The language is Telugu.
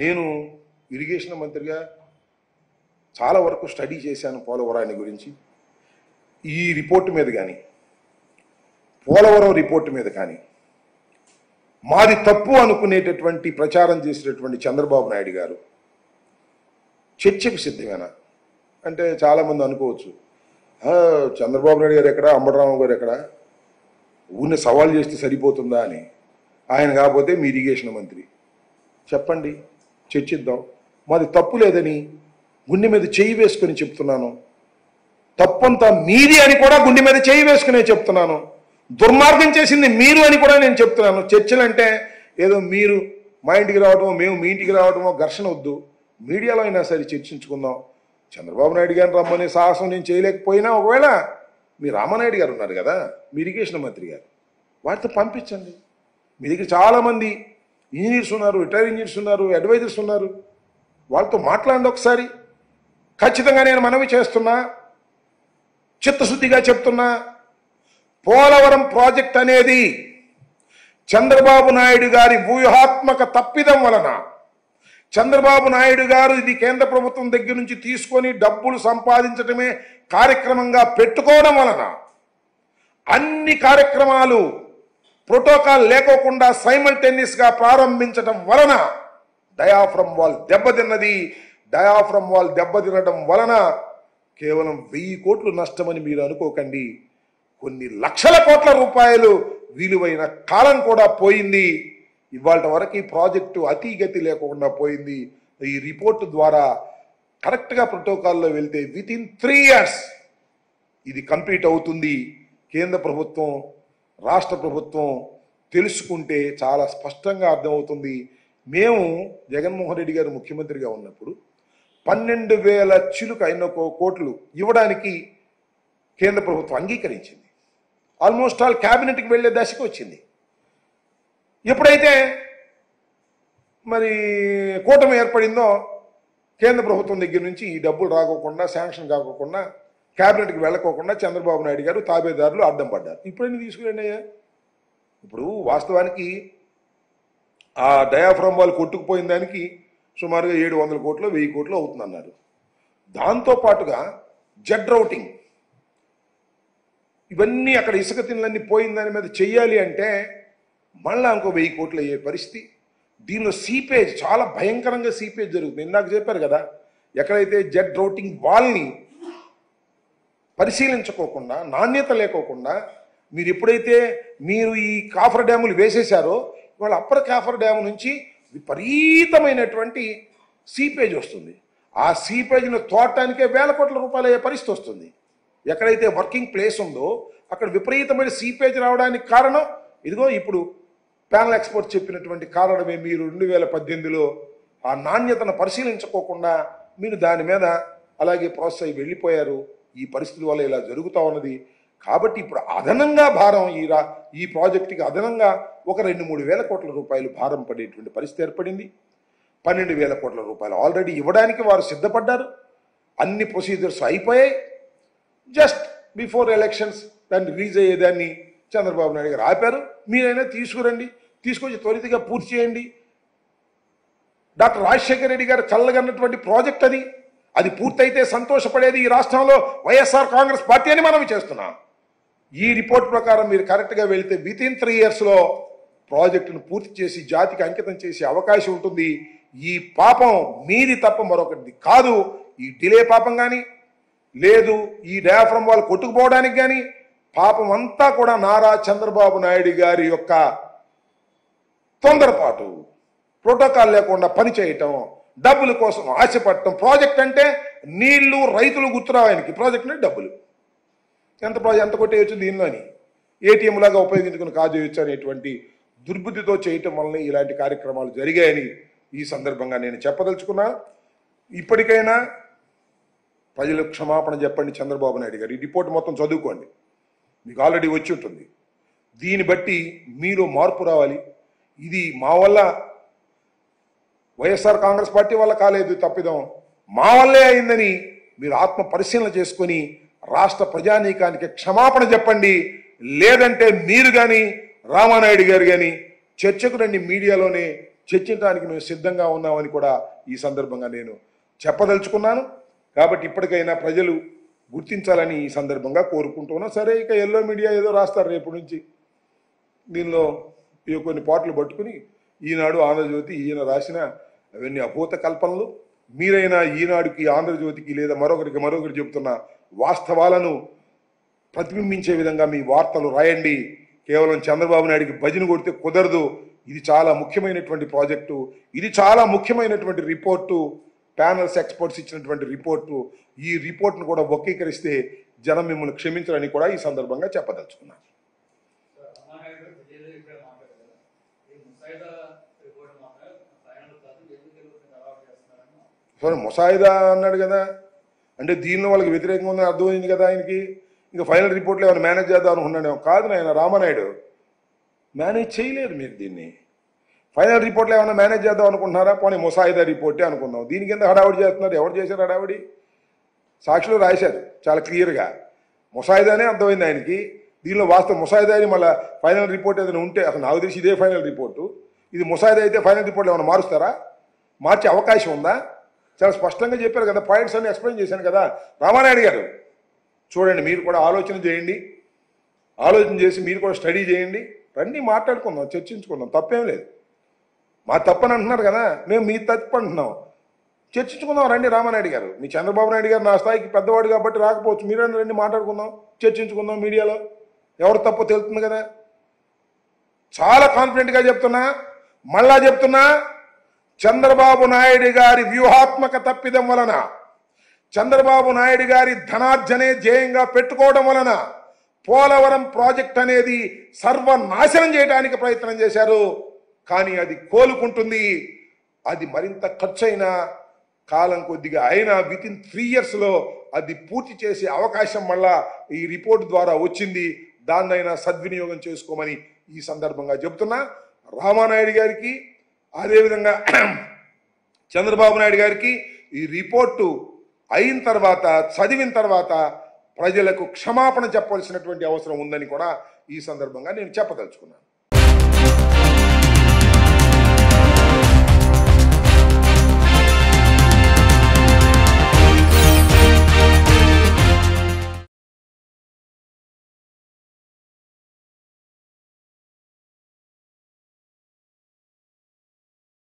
నేను ఇరిగేషన్ మంత్రిగా చాలా వరకు స్టడీ చేశాను పోలవరాన్ని గురించి ఈ రిపోర్టు మీద కానీ పోలవరం రిపోర్టు మీద కానీ మాది తప్పు అనుకునేటటువంటి ప్రచారం చేసినటువంటి చంద్రబాబు నాయుడు గారు చర్చకు సిద్ధమేనా అంటే చాలామంది అనుకోవచ్చు "ఆ, చంద్రబాబు నాయుడు గారు ఎక్కడ అంబటరావు గారు ఎక్కడ ఊరిని సవాల్ చేస్తే సరిపోతుందా అని ఆయన కాకపోతే మీ ఇరిగేషన్ మంత్రి చెప్పండి చర్చిద్దాం మాది తప్పు లేదని గుండె మీద చేయి వేసుకొని చెప్తున్నాను తప్పంతా మీది అని కూడా గుండె మీద చేయి వేసుకునే చెప్తున్నాను దుర్మార్గం చేసింది మీరు అని కూడా నేను చెప్తున్నాను చర్చలు అంటే ఏదో మీరు మా ఇంటికి రావడమో మేము మీ ఇంటికి రావడమో ఘర్షణ వద్దు మీడియాలో అయినా సరే చర్చించుకుందాం చంద్రబాబు నాయుడు గారిని రమ్మనే సాహసం నేను చేయలేకపోయినా ఒకవేళ మీ రామనాయుడు గారు ఉన్నారు కదా మీ ఇరిగేషన్ మంత్రి గారు వారితో పంపించండి మీ దగ్గర చాలామంది ఇంజనీర్స్ ఉన్నారు రిటైర్ ఇంజనీర్స్ ఉన్నారు అడ్వైజర్స్ ఉన్నారు వాళ్ళతో మాట్లాడండి ఒకసారి ఖచ్చితంగా నేను మనవి చేస్తున్నా చిత్తశుద్ధిగా చెప్తున్నా పోలవరం ప్రాజెక్ట్ అనేది చంద్రబాబు నాయుడు గారి వ్యూహాత్మక తప్పిదం వలన చంద్రబాబు నాయుడు గారు ఇది కేంద్ర ప్రభుత్వం దగ్గర నుంచి తీసుకొని డబ్బులు సంపాదించడమే కార్యక్రమంగా పెట్టుకోవడం వలన అన్ని కార్యక్రమాలు ప్రోటోకాల్ లేకోకుండా సైమల్టేనియస్ గా ప్రారంభించడం వలన డయాఫ్రమ్ వాల్ దెబ్బతిన్నది డయాఫ్రమ్ వాల్ దెబ్బతినడం వలన కేవలం వెయ్యి కోట్లు నష్టమని మీరు అనుకోకండి కొన్ని లక్షల కోట్ల రూపాయలు విలువైన కాలం కూడా పోయింది ఇవాళ వరకు ఈ ప్రాజెక్టు అతిగతి లేకుండా పోయింది ఈ రిపోర్టు ద్వారా కరెక్ట్గా ప్రోటోకాల్లో వెళ్తే విత్ ఇన్ త్రీ ఇయర్స్ ఇది కంప్లీట్ అవుతుంది కేంద్ర ప్రభుత్వం రాష్ట్ర ప్రభుత్వం తెలుసుకుంటే చాలా స్పష్టంగా అర్థమవుతుంది మేము జగన్మోహన్ రెడ్డి గారు ముఖ్యమంత్రిగా ఉన్నప్పుడు పన్నెండు వేల చిలుక అయిన కో- కోట్లు ఇవ్వడానికి కేంద్ర ప్రభుత్వం అంగీకరించింది ఆల్మోస్ట్ ఆల్ క్యాబినెట్కి వెళ్ళే దశకు వచ్చింది ఎప్పుడైతే మరి కూటమి ఏర్పడిందో కేంద్ర ప్రభుత్వం దగ్గర నుంచి ఈ డబ్బులు రాకోకుండా శాంక్షన్ కాకోకుండా క్యాబినెట్కి వెళ్ళకోకుండా చంద్రబాబు నాయుడు గారు తాబేదారులు అడ్డం పడ్డారు ఇప్పుడైనా తీసుకురండి అయ్యా ఇప్పుడు వాస్తవానికి ఆ డయాఫ్రమ్ వాళ్ళు కొట్టుకుపోయిన దానికి సుమారుగా ఏడు వందల కోట్లు వెయ్యి కోట్లు అవుతుందన్నారు దాంతో పాటుగా జెడ్ రౌటింగ్ ఇవన్నీ అక్కడ ఇసుక తిన్నలన్నీ పోయిన దాని మీద చెయ్యాలి అంటే మళ్ళా ఇంకో వెయ్యి కోట్లు అయ్యే పరిస్థితి దీనిలో సీపేజ్ చాలా భయంకరంగా సీపేజ్ జరుగుతుంది ఇందాక చెప్పారు కదా ఎక్కడైతే జెడ్ రౌటింగ్ వాల్ని పరిశీలించుకోకుండా నాణ్యత లేకోకుండా మీరు ఎప్పుడైతే మీరు ఈ కాఫర్ డ్యాములు వేసేశారో వాళ్ళ అప్పర్ కాఫర్ డ్యాము నుంచి విపరీతమైనటువంటి సీపేజ్ వస్తుంది ఆ సీపేజ్ను తోడటానికే వేల కోట్ల రూపాయలు అయ్యే పరిస్థితి వస్తుంది ఎక్కడైతే వర్కింగ్ ప్లేస్ ఉందో అక్కడ విపరీతమైన సీపేజ్ రావడానికి కారణం ఇదిగో ఇప్పుడు ప్యానల్ ఎక్స్పర్ట్ చెప్పినటువంటి కారణమే మీరు రెండు వేల పద్దెనిమిదిలో ఆ నాణ్యతను పరిశీలించుకోకుండా మీరు దాని మీద అలాగే ప్రాసెస్ అయి వెళ్ళిపోయారు ఈ పరిస్థితి వల్ల ఇలా జరుగుతూ ఉన్నది కాబట్టి ఇప్పుడు అదనంగా భారం ఈ రా ఈ ప్రాజెక్టుకి అదనంగా ఒక రెండు మూడు వేల కోట్ల రూపాయలు భారం పడేటువంటి పరిస్థితి ఏర్పడింది పన్నెండు వేల కోట్ల రూపాయలు ఆల్రెడీ ఇవ్వడానికి వారు సిద్ధపడ్డారు అన్ని ప్రొసీజర్స్ అయిపోయాయి జస్ట్ బిఫోర్ ఎలక్షన్స్ దాన్ని రిలీజ్ అయ్యేదాన్ని చంద్రబాబు నాయుడు గారు ఆపారు మీరైనా తీసుకురండి తీసుకొచ్చి త్వరితగా పూర్తి చేయండి డాక్టర్ రాజశేఖర రెడ్డి గారు కళ్ళగన్నటువంటి ప్రాజెక్ట్ అది అది పూర్తయితే సంతోషపడేది ఈ రాష్ట్రంలో వైఎస్ఆర్ కాంగ్రెస్ పార్టీ అని మనం చేస్తున్నాం ఈ రిపోర్ట్ ప్రకారం మీరు కరెక్ట్గా వెళితే విత్ ఇన్ త్రీ ఇయర్స్లో ప్రాజెక్టును పూర్తి చేసి జాతికి అంకితం చేసే అవకాశం ఉంటుంది ఈ పాపం మీది తప్ప మరొకటి కాదు ఈ డిలే పాపం కానీ లేదు ఈ డయాఫ్రమ్ వాళ్ళు కొట్టుకుపోవడానికి కానీ పాపం అంతా కూడా నారా చంద్రబాబు నాయుడు గారి యొక్క తొందరపాటు ప్రోటోకాల్ లేకుండా పని చేయటం డబ్బుల కోసం ఆశపడటం ప్రాజెక్ట్ అంటే నీళ్లు రైతులు గుర్తురావు ఆయనకి ప్రాజెక్ట్ అంటే డబ్బులు ఎంత ప్రా- ఎంత కొట్టేయచ్చు దీనిలోని ఏటీఎం లాగా ఉపయోగించుకుని కాజేయచ్చు అనేటువంటి దుర్బుద్ధితో చేయటం వల్లనే ఇలాంటి కార్యక్రమాలు జరిగాయని ఈ సందర్భంగా నేను చెప్పదలుచుకున్నా ఇప్పటికైనా ప్రజలకు క్షమాపణ చెప్పండి చంద్రబాబు నాయుడు గారు ఈ రిపోర్ట్ మొత్తం చదువుకోండి మీకు ఆల్రెడీ వచ్చి ఉంటుంది దీన్ని బట్టి మీలో మార్పు రావాలి ఇది మా వల్ల వైఎస్ఆర్ కాంగ్రెస్ పార్టీ వల్ల కాలేదు తప్పిదం మా వల్లే అయిందని మీరు ఆత్మ పరిశీలన చేసుకొని రాష్ట్ర ప్రజానీకానికి క్షమాపణ చెప్పండి లేదంటే మీరు కానీ రామానాయుడు గారు కానీ చర్చకు రండి మీడియాలోనే చర్చించడానికి మేము సిద్ధంగా ఉన్నామని కూడా ఈ సందర్భంగా నేను చెప్పదలుచుకున్నాను కాబట్టి ఇప్పటికైనా ప్రజలు గుర్తించాలని ఈ సందర్భంగా కోరుకుంటున్నాం సరే ఇక ఎల్లో మీడియా ఏదో రాస్తారు రేపు నుంచి దీనిలో ఇవి కొన్ని పాటలు పట్టుకుని ఈనాడు ఆంధ్రజ్యోతి ఈయన రాసిన అవన్నీ అభూత కల్పనలు మీరైనా ఈనాడుకి ఆంధ్రజ్యోతికి లేదా మరొకరికి మరొకరికి చెబుతున్న వాస్తవాలను ప్రతిబింబించే విధంగా మీ వార్తలు రాయండి కేవలం చంద్రబాబు నాయుడికి భజన కొడితే కుదరదు ఇది చాలా ముఖ్యమైనటువంటి ప్రాజెక్టు ఇది చాలా ముఖ్యమైనటువంటి రిపోర్టు ప్యానల్స్ ఎక్స్పర్ట్స్ ఇచ్చినటువంటి రిపోర్టు ఈ రిపోర్ట్ను కూడా వక్రీకరిస్తే జనం మిమ్మల్ని క్షమించాలని కూడా ఈ సందర్భంగా చెప్పదలుచుకున్నాను రామానాయుడు విజయ్ ఇప్పుడే మాట్లాడారు కదా ఈ ముసాయిదా రిపోర్ట్ మాత్రం ఫైనల్ కాదు ఎందుకు వెళ్ళి అలవాటు చేస్తున్నారని సరే ముసాయిదా అన్నాడు కదా అంటే దీనిలో వాళ్ళకి వ్యతిరేకంగా ఉందని అర్థమైంది కదా ఆయనకి ఇంకా ఫైనల్ రిపోర్ట్లో ఏమైనా మేనేజ్ చేద్దాం అనుకున్నాడేమో కాదు నాయన రామానాయుడు మేనేజ్ చేయలేదు మీరు దీన్ని ఫైనల్ రిపోర్ట్లో ఏమైనా మేనేజ్ చేద్దాం అనుకుంటున్నారా పోనీ ముసాయిదా రిపోర్టే అనుకుందాం దీనికి ఎంత హడావుడి చేస్తున్నారు ఎవరు చేశారు హడావుడి సాక్షులు రాశారు చాలా క్లియర్గా ముసాయిదానే అర్థమైంది ఆయనకి దీనిలో వాస్తవం ముసాయిదా అని మళ్ళీ ఫైనల్ రిపోర్ట్ ఏదైనా ఉంటే అసలు నాకు తెలిసి ఇదే ఫైనల్ రిపోర్టు ఇది ముసాయిదా అయితే ఫైనల్ రిపోర్ట్ ఏమైనా మారుస్తారా మార్చే అవకాశం ఉందా చాలా స్పష్టంగా చెప్పారు కదా పాయింట్స్ అన్ని ఎక్స్ప్లెయిన్ చేశాను కదా రామానాయుడు గారు చూడండి మీరు కూడా ఆలోచన చేయండి ఆలోచన చేసి మీరు కూడా స్టడీ చేయండి రండి మాట్లాడుకుందాం చర్చించుకుందాం తప్పేం లేదు మా తప్పని అంటున్నారు కదా మేము మీ తప్పు అంటున్నాం చర్చించుకుందాం రండి రామానాయుడు గారు మీ చంద్రబాబు నాయుడు గారు నా స్థాయికి పెద్దవాడు కాబట్టి రాకపోవచ్చు మీరే రండి మాట్లాడుకుందాం చర్చించుకుందాం మీడియాలో ఎవరు తప్పో తెలుస్తుంది కదా చాలా కాన్ఫిడెంట్గా చెప్తున్నా మళ్ళా చెప్తున్నా చంద్రబాబు నాయుడు గారి వ్యూహాత్మక తప్పిదం వలన చంద్రబాబు నాయుడు గారి ధనార్జనే ధ్యేయంగా పెట్టుకోవడం వలన పోలవరం ప్రాజెక్ట్ అనేది సర్వనాశనం చేయడానికి ప్రయత్నం చేశారు కానీ అది కోలుకుంటుంది అది మరింత ఖర్చైన కాలం కొద్దిగా అయినా విత్ ఇన్ త్రీ ఇయర్స్లో అది పూర్తి చేసే అవకాశం మళ్ళా ఈ రిపోర్ట్ ద్వారా వచ్చింది దాన్నైనా సద్వినియోగం చేసుకోమని ఈ సందర్భంగా చెబుతున్నా రామానాయుడు గారికి అదేవిధంగా చంద్రబాబు నాయుడు గారికి ఈ రిపోర్టు అయిన తర్వాత చదివిన తర్వాత ప్రజలకు క్షమాపణ చెప్పవలసినటువంటి అవసరం ఉందని కూడా ఈ సందర్భంగా నేను చెప్పదలుచుకున్నాను